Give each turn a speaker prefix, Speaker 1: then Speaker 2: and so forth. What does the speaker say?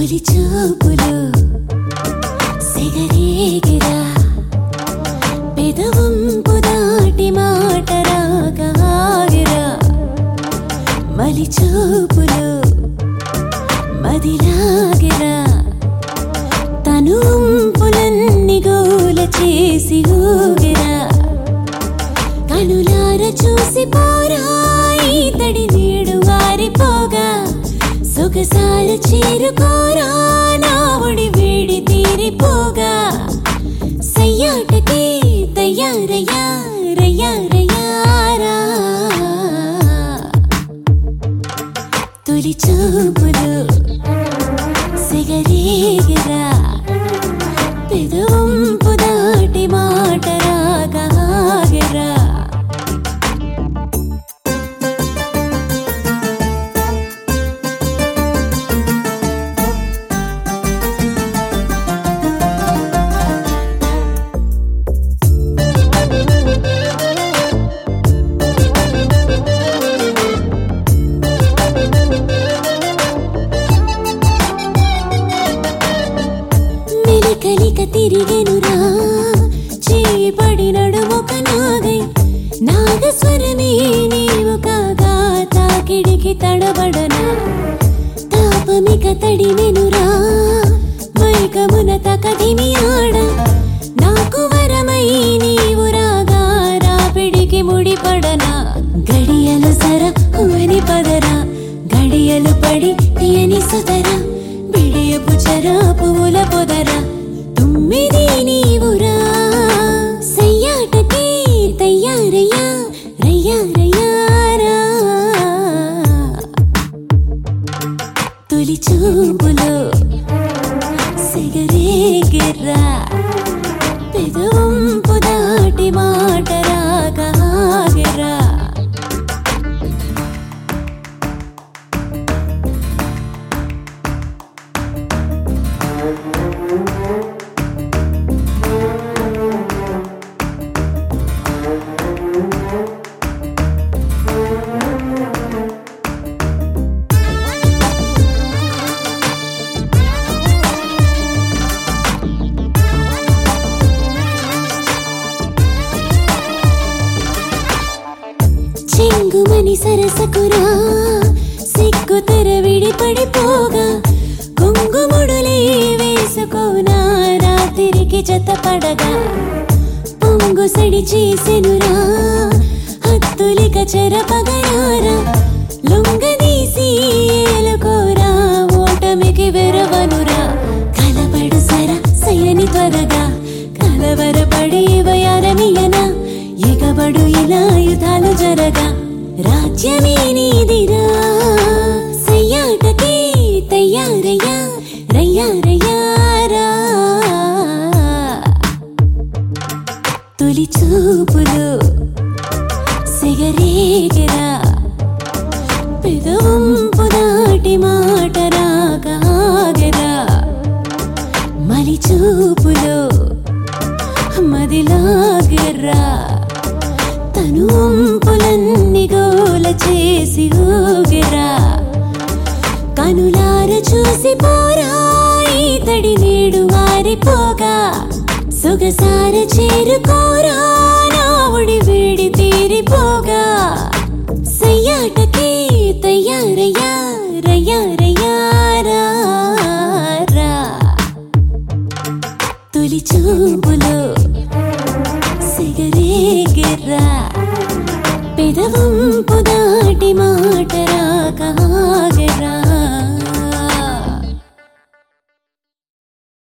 Speaker 1: తొలి చూపులు సిగరేగిరా పెదవంపు దాటి మాట రాగాగిరా మలి చూపులు మదిలాగిరా తనుంపులన్నీ గోల చేసి ఊగిరా కనులార చూసి పోరా తడి నీడు వారిపోగా సొగసాల చేరుకోరా నా ఒడి వేడి తీరిపోగా సయ్యాటకే తయారయ్యా రయ్యా రయ్యారా తొలి చూపులు సిగరేగిరా పెదవంపు దాటి మాట రాగాగిరా మెలికలిక తిరిగెనురా చేపడి నడుమొక నాగై నాగస్వరమే నీవు కాగా తాకిడికి తడబడనా తాపమిక తడిమెనురా మైకమున తకదిమి ఆడ నాకు వరమై నీవు రాగా రాపిడికి ముడిపడనా గడియలు సర ఉమని పదరా గడియలు పడి తీయని సుతరా బిడియపు చరా పువ్వుల పొదరా తుమ్మిది నీవురా సయ్యాటకి తయ్యారయ్యా రయ్యా రయ్యారా తొలి చూపులో సిగరేగిర్రా పెదవంపు దాటి మాట రాగాగిరా చెంగుమని సరసకురా సిగ్గు తెర విడిపడిపోగా కుంగుముడులే వేసుకోనా రాత్రికి జతపడగా పొంగు సడి చేసెనురా హత్తులిక చెరపగరారా లొంగదీసి ఏలుకోరా ఓటమికి వెరవనురా కలబడు సర సయని త్వరగా కలవరపడి వయారమియనా ఎగబడు ఇలా యుధాలు జరగా రాజ్యమే నీదిరా సయ్యాటకి తయ్యారయ్యా రయ్యా రయ్యారా తొలి చూపులు సిగరేగిరా పెదవంపు దాటి మాట రాగాగిరా మలి చూపులు మదిలాగిర్రా తను వంపులన్నీ గోల చేసి ఊగిరా కనులార చూసి పోరా తడి నీడు వారిపోగా సొగసార చేరుకోరా నా ఒడి వేడి తీరిపోగా సయ్యాటకి తయ్యారయ్యా రయ్యా రయ్యారా రా. తొలి చూపులో సిగరేగిర్రా పెదవంపు దాటి మాట రాగాగిరా